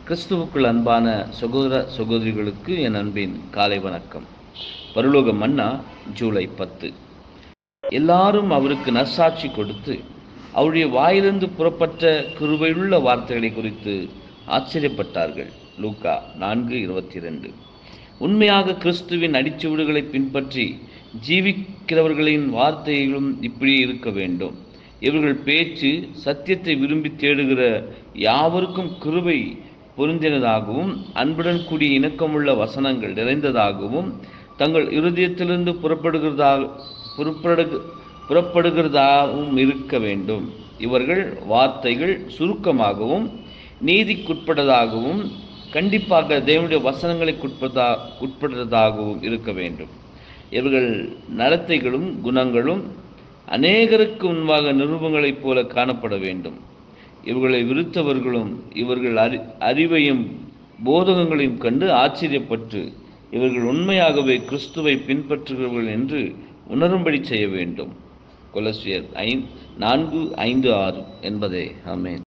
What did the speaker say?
கிறிஸ்துவுக்குள் அன்பான சகோதர சகோதரிகளுக்கு என் அன்பின் காலை வணக்கம் பரலோக மன்னா ஜூலை பத்து எல்லாரும் அவருக்கு நற்சாட்சி கொடுத்து அவருடைய வாயிலிருந்து புறப்பட்ட கிருபையுள்ள வார்த்தைகளை குறித்து ஆச்சரியப்பட்டார்கள் லூக்கா நான்கு இருபத்தி ரெண்டு உண்மையாக கிறிஸ்துவின் அடிச்சுவடுகளை பின்பற்றி ஜீவிக்கிறவர்களின் வார்த்தைகளும் இப்படியே இருக்க வேண்டும் இவர்கள் பேச்சு சத்தியத்தை விரும்பி தேடுகிற யாவருக்கும் கிருபை பொருந்தினதாகவும் அன்புடன் கூடிய இணக்கமுள்ள வசனங்கள் நிறைந்ததாகவும் தங்கள் இருதயத்திலிருந்து புறப்படுகிறதாக புறப்படு புறப்படுகிறதாகவும் இருக்க வேண்டும் இவர்கள் வார்த்தைகள் சுருக்கமாகவும் நீதிக்குட்பட்டதாகவும் கண்டிப்பாக தேவனுடைய வசனங்களுக்குட்பதா உட்பட்டதாகவும் இருக்க வேண்டும் இவர்கள் நடத்தைகளும் குணங்களும் அநேகருக்கு முன்பாக நிருபங்களைப் போல காணப்பட வேண்டும் இவர்களை விருத்தவர்களும் இவர்கள் அறி அறிவையும் போதகங்களையும் கண்டு ஆச்சரியப்பட்டு இவர்கள் உண்மையாகவே கிறிஸ்துவை பின்பற்றுகிறவர்கள் என்று உணரும்படி செய்ய வேண்டும் கொலசியர் ஐ நான்கு ஐந்து ஆறு என்பதே ஆமேன்